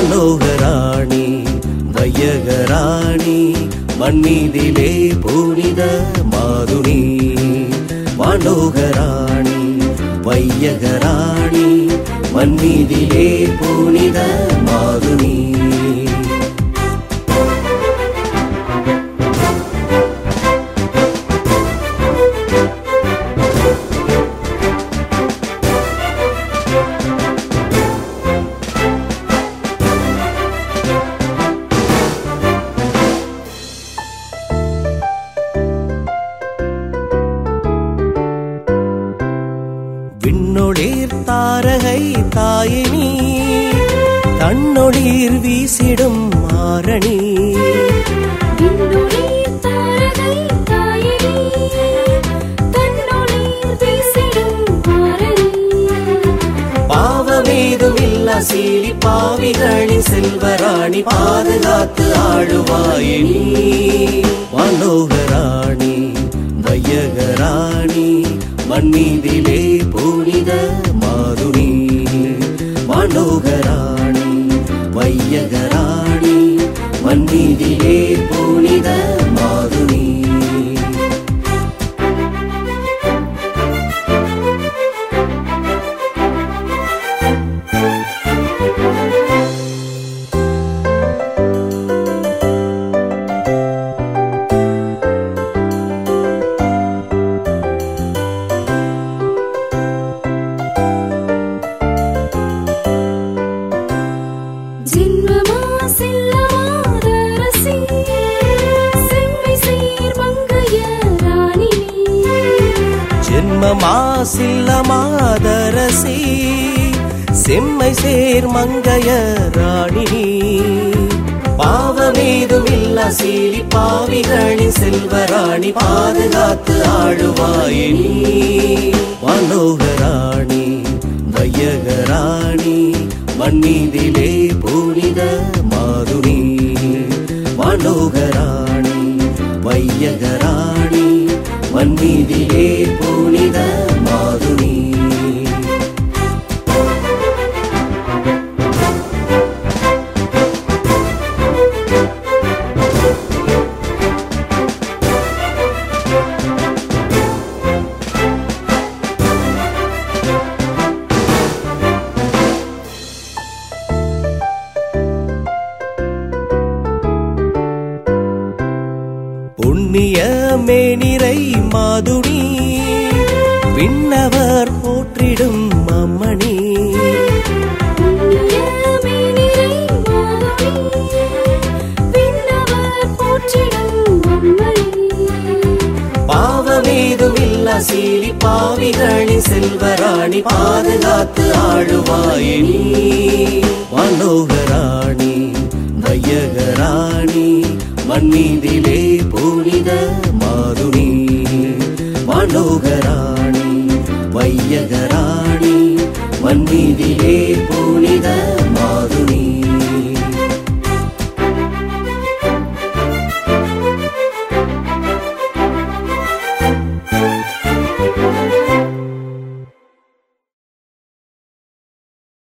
மனோகராணி வையகராணி மண்மீதிலே புனித மாதுணி மனோகராணி வையகராணி மண்மீதிலே புனித மாதுணி விண்ணொளிர் தாரகை தாயினி தன்னொளிர் வீசிடும் மாரணி விண்ணொளிர் தாரகை தாயினி, தன்னொளிர் வீசிடும் மாரணி. பாவமேதும் இல்லா சீலி பாவிகளின் செல்வராணி பாதுகாத்து ஆழுவாயினி மனோகராணி வையகராணி மண்மீதிலே புனித மாதுணி மனோகராணி வையகராணி மண்மீதிலே புனித மாதுணி ஜென்மமா செல்லமாதரசி, செம்மை சீர் மங்கைய ராணினி. ஜென்மமாசில்ல மாதரசி செம்மை சேர் மங்கைய ராணினி பாவமேதும் இல்ல சீலி பாவிகளின் செல்வராணி பாதுகாத்து ஆழுவாயினி மனோகராணி வையகராணி மண்மீதிலே புனித மாதுணி மனோகராணி வையகராணி மண்மீதிலே புனித மாதுணி புண்ணிய மேனிரை மாதுணி விண்ணவர் போற்றிடும் அம்மணி புண்ணிய மேனிரை மாதவி, விண்ணவர் போற்றிடும் அம்மணி. பாவமேதும் இல்ல சீலி பாவிகளின் செல்வராணி பாதுகாத்து ஆழுவாயினி மனோகராணி வையகராணி மண்மீதிலே